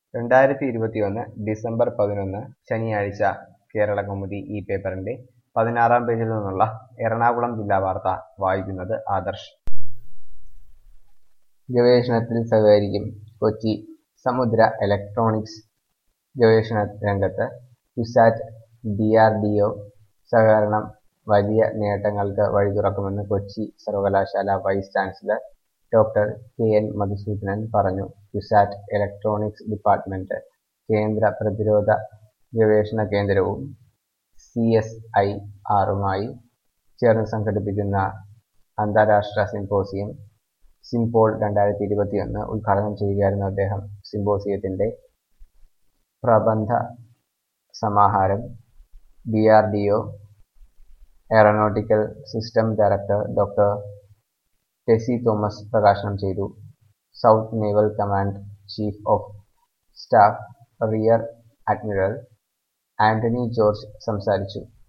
രണ്ടായിരത്തി ഇരുപത്തിയൊന്ന് ഡിസംബർ പതിനൊന്ന് ശനിയാഴ്ച കേരള കൗമുദി ഈ പേപ്പറിന്റെ പതിനാറാം പേജിൽ നിന്നുള്ള എറണാകുളം ജില്ലാ വാർത്ത വായിക്കുന്നത് ആദർശ് ഗവേഷണത്തിൽ സഹകരിക്കും കൊച്ചി സമുദ്ര ഇലക്ട്രോണിക്സ് ഗവേഷണ രംഗത്ത് CUSAT D R D O സഹകരണം വലിയ നേട്ടങ്ങൾക്ക് വഴി തുറക്കുമെന്ന് കൊച്ചി സർവകലാശാല vice chancellor doctor K N Madhusoodanan പറഞ്ഞു ക്യുസാറ്റ് ഇലക്ട്രോണിക്സ് ഡിപ്പാർട്ട്മെന്റ് കേന്ദ്ര പ്രതിരോധ ഗവേഷണ കേന്ദ്രവും സി എസ് ഐ ആറുമായി ചേർന്ന് സംഘടിപ്പിക്കുന്ന അന്താരാഷ്ട്ര സിംപോസിയം സിംപോൾ രണ്ടായിരത്തി ഇരുപത്തിയൊന്ന് ഉദ്ഘാടനം ചെയ്യുകയായിരുന്നു അദ്ദേഹം സിംപോസിയത്തിന്റെ പ്രബന്ധ സമാഹാരം D R D O aeronautical system director doctor Tessy Thomas പ്രകാശനം ചെയ്തു South Naval Command chief of staff rear admiral Antony George സംസാരിച്ചു